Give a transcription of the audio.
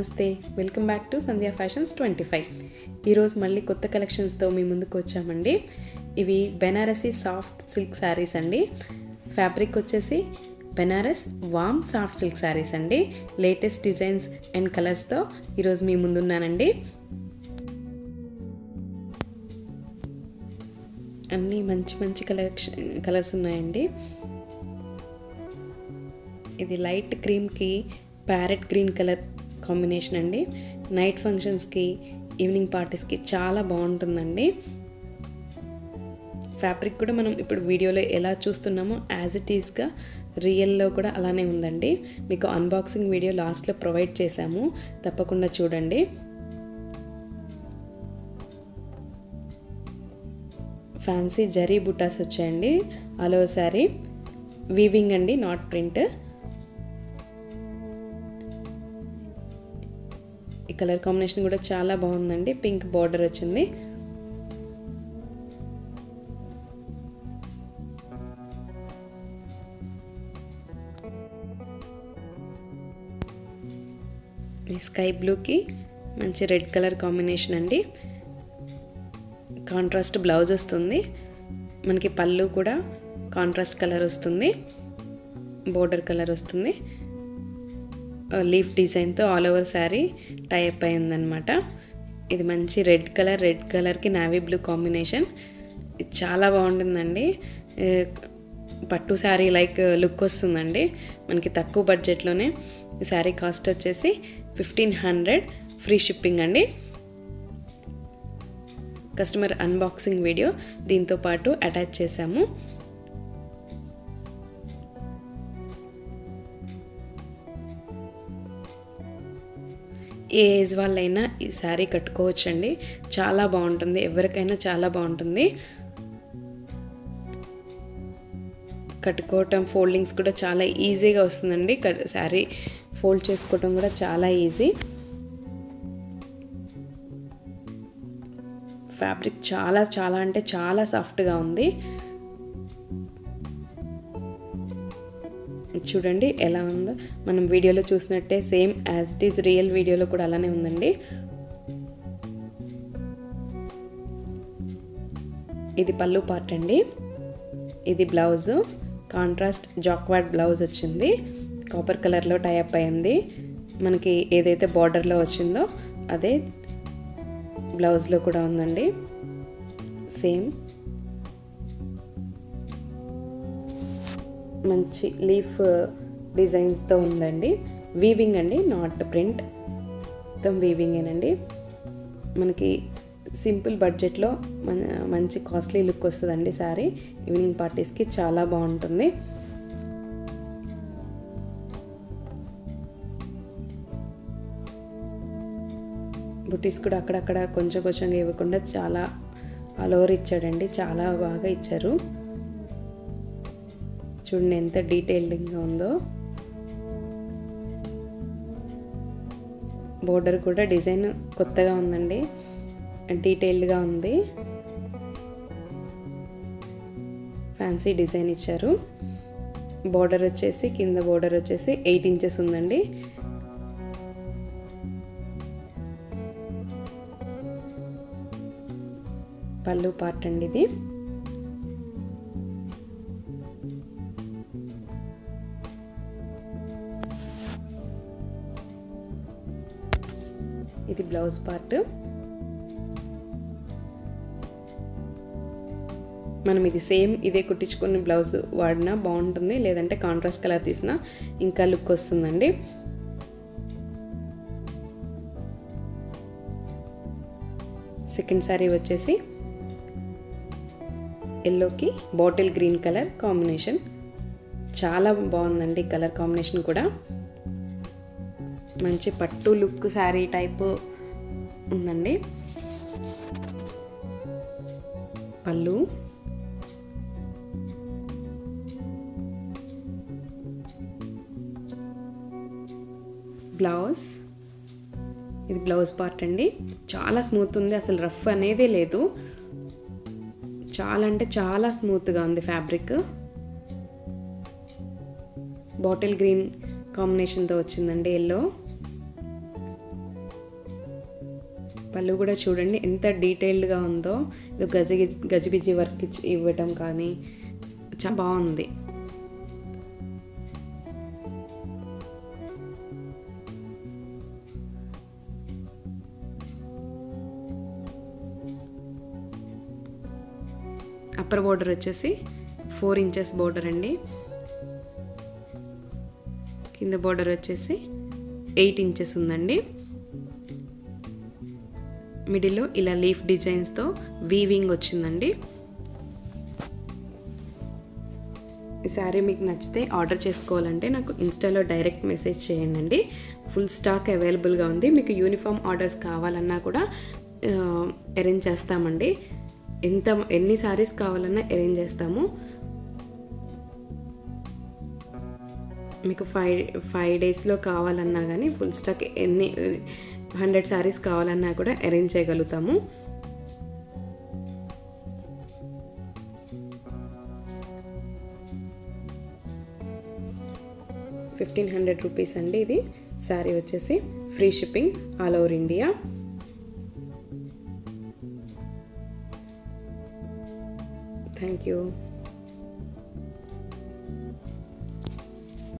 నమస్తే welcome back to Sandhya fashions twenty five ఈరోజు మళ్ళీ కొత్త కలెక్షన్స్తో మీ ముందుకు వచ్చామండి ఇవి బెనారసీ సాఫ్ట్ సిల్క్ శారీస్ అండి ఫ్యాబ్రిక్ వచ్చేసి బెనారస్ వామ్ సాఫ్ట్ సిల్క్ శారీస్ అండి లేటెస్ట్ డిజైన్స్ అండ్ కలర్స్తో ఈరోజు మీ ముందున్నానండి అన్నీ మంచి మంచి కలెక్షన్ కలర్స్ ఉన్నాయండి ఇది లైట్ క్రీమ్కి ప్యారెట్ గ్రీన్ కలర్ కాంబినేషన్ అండి నైట్ ఫంక్షన్స్కి ఈవినింగ్ పార్టీస్కి చాలా బాగుంటుందండి ఫ్యాబ్రిక్ కూడా మనం ఇప్పుడు వీడియోలో ఎలా చూస్తున్నామో యాజ్ ఇట్ ఈస్గా రియల్లో కూడా అలానే ఉందండి మీకు అన్బాక్సింగ్ వీడియో లాస్ట్లో ప్రొవైడ్ చేశాము తప్పకుండా చూడండి ఫ్యాన్సీ జరీ బుటాస్ వచ్చాయండి ఆల్ ఓవర్ శారీ వీవింగ్ అండి నాట్ ప్రింట్ ఈ కలర్ కాంబినేషన్ కూడా చాలా బాగుందండి పింక్ బార్డర్ వచ్చింది ఈ స్కై బ్లూకి మంచి రెడ్ కలర్ కాంబినేషన్ అండి కాంట్రాస్ట్ బ్లౌజ్ వస్తుంది మనకి పళ్ళు కూడా కాంట్రాస్ట్ కలర్ వస్తుంది బోర్డర్ కలర్ వస్తుంది లీఫ్ డిజైన్తో ఆల్ ఓవర్ శారీ టైప్ అయిందనమాట ఇది మంచి రెడ్ కలర్ రెడ్ కలర్కి నావీ బ్లూ కాంబినేషన్ ఇది చాలా బాగుంటుందండి పట్టు శారీ లైక్ లుక్ వస్తుందండి మనకి తక్కువ బడ్జెట్లోనే ఈ శారీ కాస్ట్ వచ్చేసి ఫిఫ్టీన్ హండ్రెడ్ ఫ్రీ షిప్పింగ్ అండి కస్టమర్ అన్బాక్సింగ్ వీడియో దీంతో పాటు అటాచ్ చేశాము ఏ ఏజ్ వాళ్ళైనా ఈ శారీ కట్టుకోవచ్చండి చాలా బాగుంటుంది ఎవరికైనా చాలా బాగుంటుంది కట్టుకోవటం ఫోల్డింగ్స్ కూడా చాలా ఈజీగా వస్తుందండి శారీ ఫోల్డ్ చేసుకోవటం కూడా చాలా ఈజీ ఫ్యాబ్రిక్ చాలా చాలా అంటే చాలా సాఫ్ట్గా ఉంది చూడండి ఎలా ఉందో మనం వీడియోలో చూసినట్టే same as it is real వీడియోలో కూడా అలానే ఉందండి ఇది పళ్ళు పార్ట్ అండి ఇది బ్లౌజ్ కాంట్రాస్ట్ జాక్వాడ్ బ్లౌజ్ వచ్చింది కాపర్ కలర్లో టైప్ అయింది మనకి ఏదైతే బార్డర్లో వచ్చిందో అదే బ్లౌజ్లో కూడా ఉందండి సేమ్ మంచి లీఫ్ డిజైన్స్తో ఉందండి వీవింగ్ అండి నాట్ ప్రింట్ మొత్తం వీవింగేనండి మనకి సింపుల్ బడ్జెట్లో మన మంచి కాస్ట్లీ లుక్ వస్తుందండి శారీ ఈవినింగ్ పార్టీస్కి చాలా బాగుంటుంది బుటీస్ కూడా అక్కడక్కడ కొంచెం కొంచెంగా ఇవ్వకుండా చాలా ఆల్ ఓవర్ ఇచ్చాడండి చాలా బాగా ఇచ్చారు చూడండి ఎంత డీటెయిల్డ్గా ఉందో బోర్డర్ కూడా డిజైన్ కొత్తగా ఉందండి డీటెయిల్డ్గా ఉంది ఫ్యాన్సీ డిజైన్ ఇచ్చారు బోర్డర్ వచ్చేసి కింద బోర్డర్ వచ్చేసి ఎయిట్ ఇంచెస్ ఉందండి పళ్ళు పార్ట్ అండి ఇది ఇది బ్లౌజ్ పార్ట్ మనం ఇది సేమ్ ఇదే కుట్టించుకుని బ్లౌజ్ వాడినా బాగుంటుంది లేదంటే కాంట్రాస్ట్ కలర్ తీసినా ఇంకా లుక్ వస్తుందండి సెకండ్ శారీ వచ్చేసి ఎల్లోకి బాటిల్ గ్రీన్ కలర్ కాంబినేషన్ చాలా బాగుందండి కలర్ కాంబినేషన్ కూడా మంచి పట్టు లుక్ శారీ టైప్ ఉందండి పళ్ళు బ్లౌజ్ ఇది బ్లౌజ్ పార్ట్ అండి చాలా స్మూత్ ఉంది అసలు రఫ్ అనేదే లేదు చాలా అంటే చాలా స్మూత్గా ఉంది ఫ్యాబ్రిక్ బాటిల్ గ్రీన్ కాంబినేషన్తో వచ్చిందండి ఎల్లో పళ్ళు కూడా చూడండి ఎంత డీటెయిల్డ్గా ఉందో ఇది గజి గజిబిజి వర్క్ ఇచ్చి ఇవ్వటం కానీ చాలా బాగుంది అప్పర్ బోర్డర్ వచ్చేసి ఫోర్ ఇంచెస్ బోర్డర్ అండి కింద బోర్డర్ వచ్చేసి ఎయిట్ ఇంచెస్ ఉందండి మిడిల్లో ఇలా లీఫ్ డిజైన్స్తో వీవింగ్ వచ్చిందండి ఈ శారీ మీకు నచ్చితే ఆర్డర్ చేసుకోవాలంటే నాకు ఇన్స్టాలో డైరెక్ట్ మెసేజ్ చేయండి అండి ఫుల్ స్టాక్ అవైలబుల్గా ఉంది మీకు యూనిఫామ్ ఆర్డర్స్ కావాలన్నా కూడా అరేంజ్ చేస్తామండి ఎంత ఎన్ని శారీస్ కావాలన్నా అరేంజ్ చేస్తాము మీకు ఫైవ్ ఫైవ్ డేస్లో కావాలన్నా కానీ ఫుల్ స్టాక్ ఎన్ని హండ్రెడ్ శారీస్ కావాలన్నా కూడా అరేంజ్ చేయగలుగుతాము ఫిఫ్టీన్ హండ్రెడ్ రూపీస్ అండి ఇది శారీ వచ్చేసి free shipping all over India thank you